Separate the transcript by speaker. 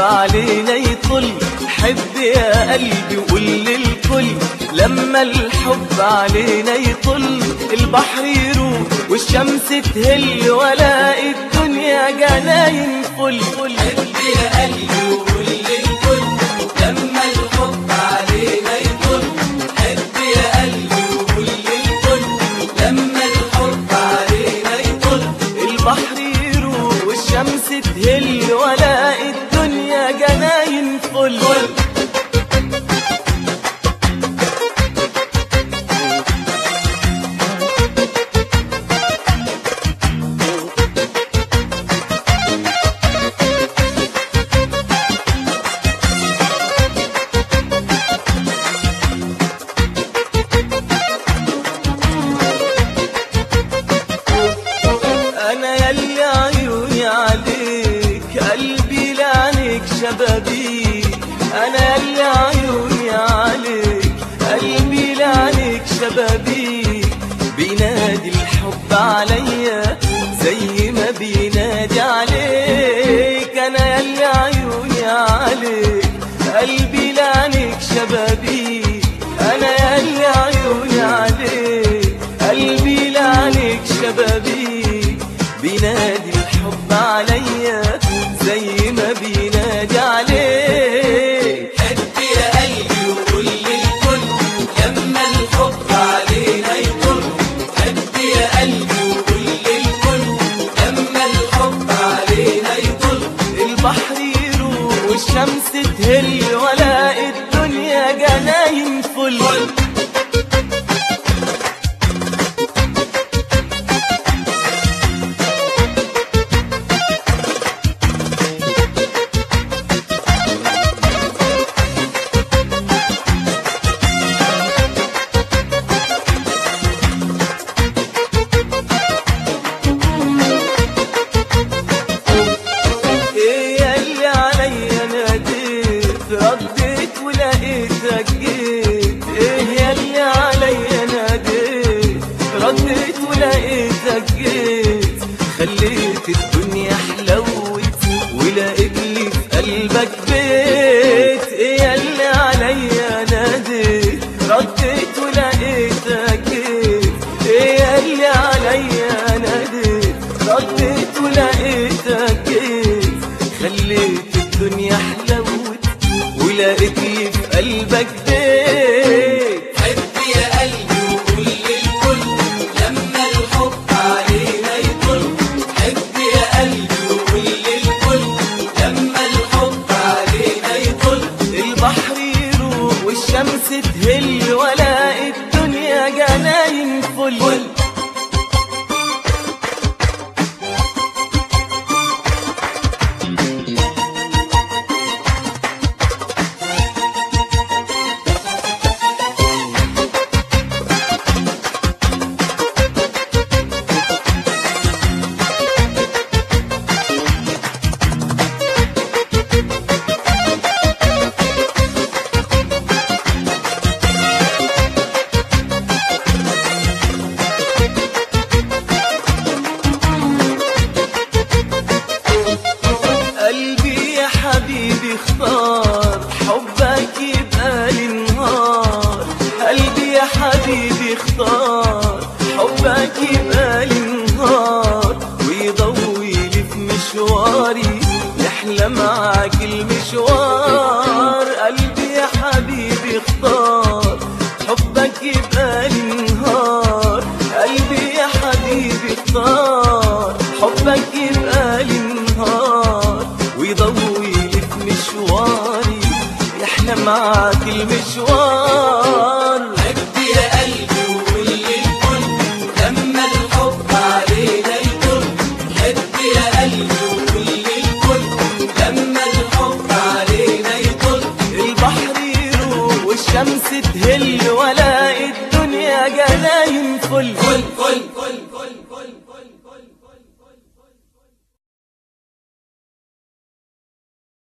Speaker 1: علينا يطل حب يا قلبي وقول للكل لما الحب علينا يطل البحر يروح والشمس تهل ولا الدنيا جناين فل
Speaker 2: حب يا قلبي وقول للكل لما الحب علينا يطل حب يا قلبي وقول للكل لما الحب علينا يطل
Speaker 1: البحر يروح والشمس تهل ولا الدنيا جناين فل انا يلي عيوني عليك قلبي لعنك شبابيك انا يلي عيوني عليك قلبي لعنك شبابيك بينادي الحب عليا زي ما بينادي عليك انا يلي عيوني عليك قلبي لعنك شبابيك انا يلي عيوني عليك قلبي لعنك شبابيك بينادي الحب عليا زي ما بينادي عليك
Speaker 2: حب يا قلبي وقول للكل لما الحب علينا يطل حب يا قلبي وقول للكل لما الحب علينا يطل
Speaker 1: البحر يروح والشمس تهل ولا الدنيا جناين فل ايه ياللي عليا ناديت رديت ولقيتك جيت ايه ياللي عليا ناديت رديت ولقيتك جيت خليت الدنيا حلوت ولقيت لي في قلبك بيت ايه ياللي عليا ناديت رديت ولقيتك جيت ايه ياللي عليا ناديت رديت ولقيتك جيت خليت الدنيا حلوت ولقيت لي في قلبك بيت
Speaker 2: حب يا قلبي وقول للكل لما الحب علينا يطل حب يا قلبي وقول للكل لما الحب علينا يطل
Speaker 1: البحر يروح والشمس تهل ولا الدنيا جناين فل قلبي يا حبيبي اختار حبك يبقى لي نهار قلبي يا حبيبي اختار حبك يبقى لي نهار ويضوي لي في مشواري يحلى معاك المشوار قلبي يا حبيبي اختار حبك يبقى لي نهار قلبي يا حبيبي اختار حبك يبقى لي نهار ويضوي لي في مشواري يحلى معاك المشوار
Speaker 2: حب يا قلبي وقول للكل لما الحب علينا يطل حب يا قلبي وقول للكل لما الحب علينا يطل
Speaker 1: البحر يروح والشمس تهل ولا الدنيا جناين فل
Speaker 2: فل فل فل